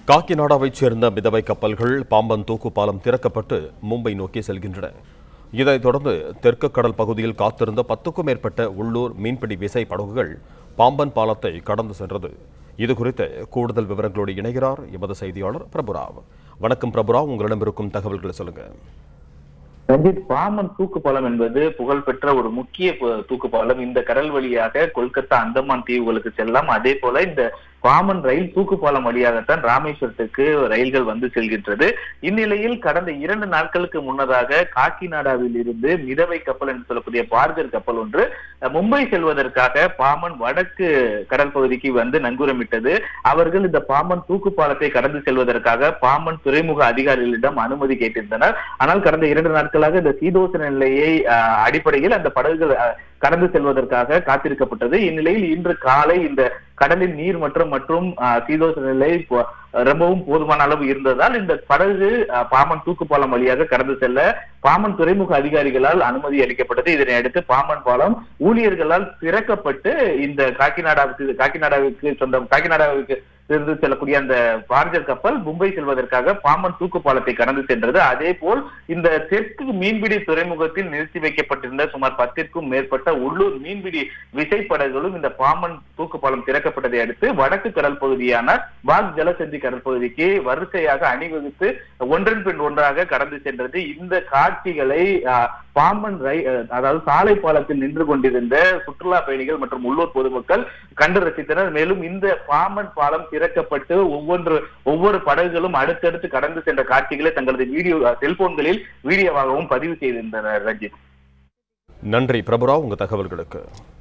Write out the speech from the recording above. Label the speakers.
Speaker 1: காக்கிநாடாவைச் சேர்ந்த மிதவை கப்பல்கள் பாம்பன் தூக்கு பாலம் திறக்கப்பட்டு மும்பை நோக்கி செல்கின்றன இதைத் தொடர்ந்து தெற்கு கடல் பகுதியில் காத்திருந்த பத்துக்கும் மேற்பட்ட உள்ளூர் மீன்பிடி விசை படகுகள் பாம்பன் பாலத்தை கடந்து சென்றது இது குறித்த கூடுதல் விவரங்களோடு இணைகிறார் எமது செய்தியாளர் பிரபுராவ் வணக்கம் பிரபுராவ் உங்களிடம் இருக்கும் தகவல்களை சொல்லுங்க
Speaker 2: ரஞ்சித் பாமன் தூக்கு பாலம் என்பது புகழ்பெற்ற ஒரு முக்கிய பு- தூக்கு பாலம் இந்த கடல் வழியாக கொல்கத்தா அந்தமான் தீவுகளுக்கு செல்லலாம் அதே போல இந்த பாமன் ரயில் தூக்கு பாலம் வழியாகத்தான் ராமேஸ்வரத்துக்கு ரயில்கள் வந்து செல்கின்றது இந்நிலையில் கடந்த இரண்டு நாட்களுக்கு முன்னதாக காக்கிநாடாவில் இருந்து மிதவை கப்பல் என்று சொல்லக்கூடிய பார்கர் கப்பல் ஒன்று அஹ், மும்பை செல்வதற்காக பாமன் வடக்கு கடல் பகுதிக்கு வந்து நங்கூரமிட்டது அவர்கள் இந்த பாமன் தூக்கு பாலத்தை கடந்து செல்வதற்காக பாமன் துறைமுக அதிகாரிகளிடம் அனுமதி கேட்டிருந்தனர் ஆனால் கடந்த இரண்டு நாட்களாக இந்த சீதோசன நிலையை அஹ், அடிப்படையில் அந்த படகுகள் அஹ், கடந்து செல்வதற்காக காத்திருக்கப்பட்டது இந்நிலையில் இன்று காலை இந்த கடலின் நீர் மற்றும் மற்றும் அஹ், சீதோசன நிலை பொ- ரொம்பவும் போதுமான அளவு இருந்ததால் இந்த படகு அஹ், பாமன் தூக்கு பாலம் வழியாக கடந்து செல்ல பாமன் துறைமுக அதிகாரிகளால் அனுமதி அளிக்கப்பட்டது இதனை அடுத்து பாமன் பாலம் ஊழியர்களால் திறக்கப்பட்டு இந்த காக்கிநாடாவுக்கு காக்கிநாடாவுக்கு சொந்தம் காக்கிநாடாவுக்கு இருந்து செல்லக்கூடிய அந்த பார்ஜர் கப்பல் மும்பை செல்வதற்காக பாமன் தூக்கு பாலத்தை கடந்து சென்றது அதே போல் இந்த தெற்கு மீன்பிடி துறைமுகத்தில் நிறுத்தி வைக்கப்பட்டிருந்த சுமார் பத்திற்கும் மேற்பட்ட உள்ளூர் மீன்பிடி விசைப்படகுகளும் இந்த பாமன் தூக்கு பாலம் திறக்கப்பட்டதை அடுத்து வடக்கு கடல் பகுதியான பாக் ஜலசந்தி கடல் பகுதிக்கு வரிசையாக அணிவகுத்து ஒன்றன் பின் ஒன்றாக கடந்து சென்றது இந்த காட்சிகளை ஆஹ், பாம்பன் ரை அஹ், அதாவது சாலை பாலத்தில் நின்று கொண்டிருந்த சுற்றுலா பயணிகள் மற்றும் உள்ளூர் பொதுமக்கள் கண்டு ரசித்தனர் மேலும் இந்த பாம்பன் பாலம் திறக்கப்பட்டு ஒவ்வொன்று ஒவ்வொரு படகுகளும் அடுத்தடுத்து கடந்து சென்ற காட்சிகளை தங்களது வீடியோ அஹ், செல்போன்களில் வீடியோவாகவும் பதிவு செய்திருந்தனர் ரஞ்சித்
Speaker 1: நன்றி பிரபுராவ் உங்க தகவல்களுக்கு